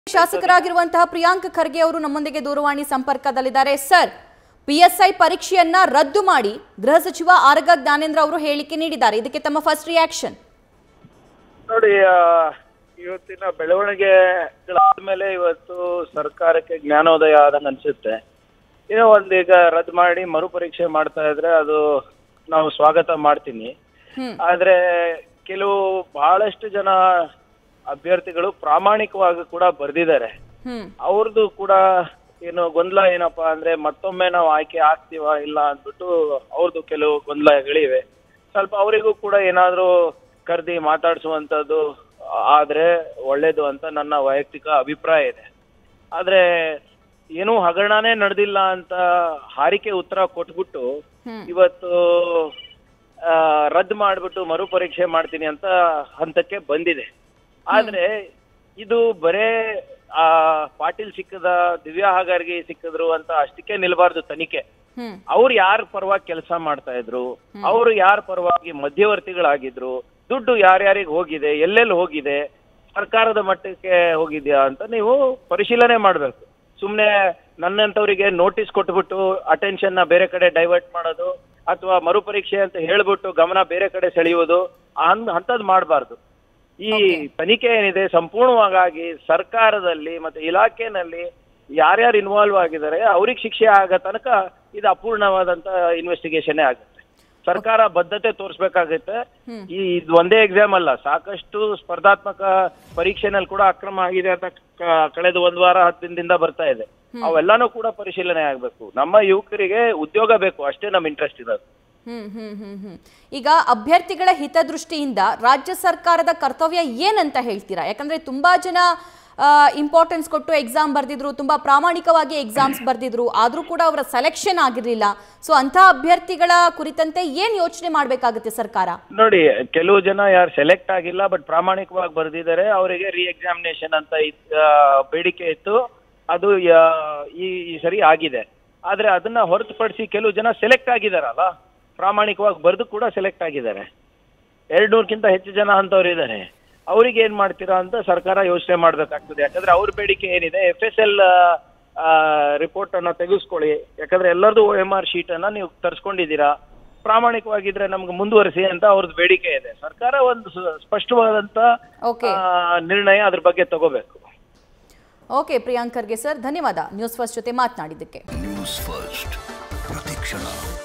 ಶಾಸಕರಾಗಿರುವಂತಹ ಪ್ರಿಯಾಂಕ್ ಖರ್ಗೆ ಅವರು ನಮ್ಮೊಂದಿಗೆ ದೂರವಾಣಿ ಸಂಪರ್ಕದಲ್ಲಿದ್ದಾರೆ ಸರ್ ಪಿಎಸ್ಐ ಪರೀಕ್ಷೆಯನ್ನ ರದ್ದು ಮಾಡಿ ಗೃಹ ಸಚಿವ ಆರಗ ಜ್ಞಾನೇಂದ್ರ ಅವರು ಹೇಳಿಕೆ ನೀಡಿದ್ದಾರೆ ಇದಕ್ಕೆ ತಮ್ಮ ಫಸ್ಟ್ ರಿಯಾಕ್ಷನ್ ನೋಡಿ ಆ, ಇವತ್ತಿನ ಬೆಳವಣಿಗೆಗಳಾದ್ಮೇಲೆ ಇವತ್ತು ಸರ್ಕಾರಕ್ಕೆ ಜ್ಞಾನೋದಯ ಆದಂಗೆ ಅನ್ಸುತ್ತೆ ಏನೋ ಒಂದೀಗ ರದ್ದು ಮಾಡಿ ಮರುಪರೀಕ್ಷೆ ಮಾಡ್ತಾ ಇದ್ರೆ ಅದು ನಾವು ಸ್ವಾಗತ ಮಾಡ್ತೀನಿ ಹ್ಮ್ ಆದ್ರೆ ಕೆಲವು ಬಹಳಷ್ಟು ಜನ ಅಭ್ಯರ್ಥಿಗಳು ಪ್ರಾಮಾಣಿಕವಾಗಿ ಕೂಡ ಬರ್ದಿದ್ದಾರೆ ಹ್ಮ್ ಅವ್ರದ್ದು ಕೂಡ ಏನು ಗೊಂದಲ ಏನಪ್ಪಾ ಅಂದ್ರೆ ಮತ್ತೊಮ್ಮೆ ನಾವು ಆಯ್ಕೆ ಆಗ್ತೀವ ಇಲ್ಲ ಅಂದ್ಬಿಟ್ಟು ಅವ್ರದ್ದು ಕೆಲವು ಗೊಂದಲಗಳಿವೆ ಸ್ವಲ್ಪ ಅವರಿಗೂ ಕೂಡ ಏನಾದ್ರೂ ಕರೆದಿ ಮಾತಾಡಿಸುವಂತದ್ದು ಆದ್ರೆ ಒಳ್ಳೇದು ಅಂತ ನನ್ನ ವೈಯಕ್ತಿಕ ಅಭಿಪ್ರಾಯ ಇದೆ ಆದ್ರೆ ಏನೂ ಹಗರಣನೇ ನಡೆದಿಲ್ಲ ಅಂತ ಹಾರಿಕೆ ಉತ್ತರ ಕೊಟ್ಬಿಟ್ಟು ಹ್ಮ್ ಇವತ್ತು ಆ, ರದ್ದು ಮಾಡ್ಬಿಟ್ಟು ಮರುಪರೀಕ್ಷೆ ಮಾಡ್ತೀನಿ ಅಂತ ಹಂತಕ್ಕೆ ಬಂದಿದೆ ಆದ್ರೆ ಇದು ಬರೇ ಆ ಪಾಟೀಲ್ ಸಿಕ್ಕದ ದಿವ್ಯಾ ಹಾಗಾರ್ಗೆ ಸಿಕ್ಕಿದ್ರು ಅಂತ ಅಷ್ಟಕ್ಕೆ ನಿಲ್ಬಾರ್ದು ತನಿಖೆ ಹ್ಮ್ ಅವ್ರು ಯಾರ ಪರವಾಗಿ ಕೆಲಸ ಮಾಡ್ತಾ ಇದ್ರು ಅವರು ಯಾರ ಪರವಾಗಿ ಮಧ್ಯವರ್ತಿಗಳಾಗಿದ್ರು ದುಡ್ಡು ಯಾರ್ಯಾರಿಗೆ ಹೋಗಿದೆ ಎಲ್ಲೆಲ್ಲಿ ಹೋಗಿದೆ ಸರ್ಕಾರದ ಮಟ್ಟಕ್ಕೆ ಹೋಗಿದ್ಯಾ ಅಂತ ನೀವು ಪರಿಶೀಲನೆ ಮಾಡ್ಬೇಕು ಸುಮ್ನೆ ನನ್ನಂತವರಿಗೆ ನೋಟಿಸ್ ಕೊಟ್ಬಿಟ್ಟು ಅಟೆನ್ಷನ್ ನ ಬೇರೆ ಕಡೆ ಡೈವರ್ಟ್ ಮಾಡೋದು ಅಥವಾ ಮರುಪರೀಕ್ಷೆ ಅಂತ ಹೇಳ್ಬಿಟ್ಟು ಗಮನ ಬೇರೆ ಕಡೆ ಸೆಳೆಯುವುದು ಅಂತದ್ ಮಾಡಬಾರ್ದು ಈ ತನಿಖೆ ಏನಿದೆ ಸಂಪೂರ್ಣವಾಗಿ ಸರ್ಕಾರದಲ್ಲಿ ಮತ್ತೆ ಇಲಾಖೆನಲ್ಲಿ ಯಾರ್ಯಾರು ಇನ್ವಾಲ್ವ್ ಆಗಿದ್ದಾರೆ ಅವ್ರಿಗೆ ಶಿಕ್ಷೆ ಆಗೋ ತನಕ ಇದು ಅಪೂರ್ಣವಾದಂತ ಇನ್ವೆಸ್ಟಿಗೇಷನ್ ಆಗುತ್ತೆ ಸರ್ಕಾರ ಬದ್ಧತೆ ತೋರಿಸ್ಬೇಕಾಗುತ್ತೆ ಹ್ಮ್. ಈ ಇದು ಒಂದೇ ಎಕ್ಸಾಮ್ ಅಲ್ಲ ಸಾಕಷ್ಟು ಸ್ಪರ್ಧಾತ್ಮಕ ಪರೀಕ್ಷೆನಲ್ಲಿ ಕೂಡ ಅಕ್ರಮ ಆಗಿದೆ ಅಂತ ಕ- ಕಳೆದ ಒಂದ್ ವಾರ ಹತ್ತು ದಿನದಿಂದ ಬರ್ತಾ ಇದೆ ಅವೆಲ್ಲಾನು ಕೂಡ ಪರಿಶೀಲನೆ ಆಗ್ಬೇಕು ನಮ್ಮ ಯುವಕರಿಗೆ ಉದ್ಯೋಗ ಬೇಕು ಅಷ್ಟೇ ನಮ್ ಇಂಟ್ರೆಸ್ಟ್ ಇರೋದು ಹ್ಮ್ ಹ್ಮ್ ಹ್ಮ್ ಹ್ಮ್ ಈಗ ಅಭ್ಯರ್ಥಿಗಳ ಹಿತದೃಷ್ಟಿಯಿಂದ ರಾಜ್ಯ ಸರ್ಕಾರದ ಕರ್ತವ್ಯ ಏನಂತ ಹೇಳ್ತೀರಾ ಯಾಕಂದ್ರೆ ತುಂಬಾ ಜನ ಇಂಪಾರ್ಟೆನ್ಸ್ ಕೊಟ್ಟು ಎಕ್ಸಾಮ್ ಬರ್ದಿದ್ರು ತುಂಬಾ ಪ್ರಾಮಾಣಿಕವಾಗಿ ಎಕ್ಸಾಮ್ಸ್ ಬರ್ದಿದ್ರು ಆದ್ರೂ ಕೂಡ ಅವರ ಸೆಲೆಕ್ಷನ್ ಆಗಿರ್ಲಿಲ್ಲ ಸೊ ಅಂಥ ಅಭ್ಯರ್ಥಿಗಳ ಕುರಿತಂತೆ ಏನ್ ಯೋಚನೆ ಮಾಡ್ಬೇಕಾಗುತ್ತೆ ಸರ್ಕಾರ ನೋಡಿ ಕೆಲವು ಜನ ಯಾರು ಸೆಲೆಕ್ಟ್ ಆಗಿಲ್ಲ ಬಟ್ ಪ್ರಾಮಾಣಿಕವಾಗಿ ಬರೆದಿದ್ದಾರೆ ಅವರಿಗೆ ರೀ ಎಕ್ಸಾಮಿನೇಷನ್ ಅಂತ ಇತ್- ಆ, ಬೇಡಿಕೆ ಇತ್ತು ಅದು ಯಾ- ಈ ಈ ಸರಿ ಆಗಿದೆ ಆದ್ರೆ ಅದನ್ನ ಹೊರತುಪಡಿಸಿ ಕೆಲವು ಜನ ಸೆಲೆಕ್ಟ್ ಆಗಿದಾರಲ್ಲ ಪ್ರಾಮಾಣಿಕವಾಗಿ ಬರೆದು ಕೂಡ ಸೆಲೆಕ್ಟ್ ಆಗಿದ್ದಾರೆ ಎರಡ್ ನೂರಕ್ಕಿಂತ ಹೆಚ್ಚು ಜನ ಅಂತವ್ರು ಇದ್ದಾರೆ ಅವ್ರಿಗೆ ಏನ್ ಮಾಡ್ತೀರಾ ಅಂತ ಸರ್ಕಾರ ಯೋಚನೆ ಮಾಡ್ಬೇಕಾಗ್ತದೆ ಯಾಕಂದ್ರೆ ಅವ್ರ ಬೇಡಿಕೆ ಏನಿದೆ ಎಫ್ ಎಸ್ ಎಲ್ ರಿಪೋರ್ಟ್ ಅನ್ನ ತೆಗೆಸ್ಕೊಳ್ಳಿ ಯಾಕಂದ್ರೆ ಎಲ್ಲರದು ಒ ಎಂ ಆರ್ ಶೀಟ್ ಅನ್ನ ನೀವು ತರಿಸ್ಕೊಂಡಿದ್ದೀರಾ ಪ್ರಾಮಾಣಿಕವಾಗಿದ್ರೆ ನಮ್ಗೆ ಮುಂದುವರಿಸಿ ಅಂತ ಅವ್ರದ್ದು ಬೇಡಿಕೆ ಇದೆ ಸರ್ಕಾರ ಒಂದು ಸು- ಸ್ಪಷ್ಟವಾದಂತ ಓಕೆ ಆ, ನಿರ್ಣಯ ಅದ್ರ ಬಗ್ಗೆ ತಗೋಬೇಕು ಓಕೆ ಪ್ರಿಯಾಂಕರ್ಗೆ ಸರ್ ಧನ್ಯವಾದ ನ್ಯೂಸ್ ಫಸ್ಟ್ ಜೊತೆ ಮಾತನಾಡಿದ್ದಕ್ಕೆ ನ್ಯೂಸ್ ಫಸ್ಟ್ ಪ್ರತಿಕ್ಷಣ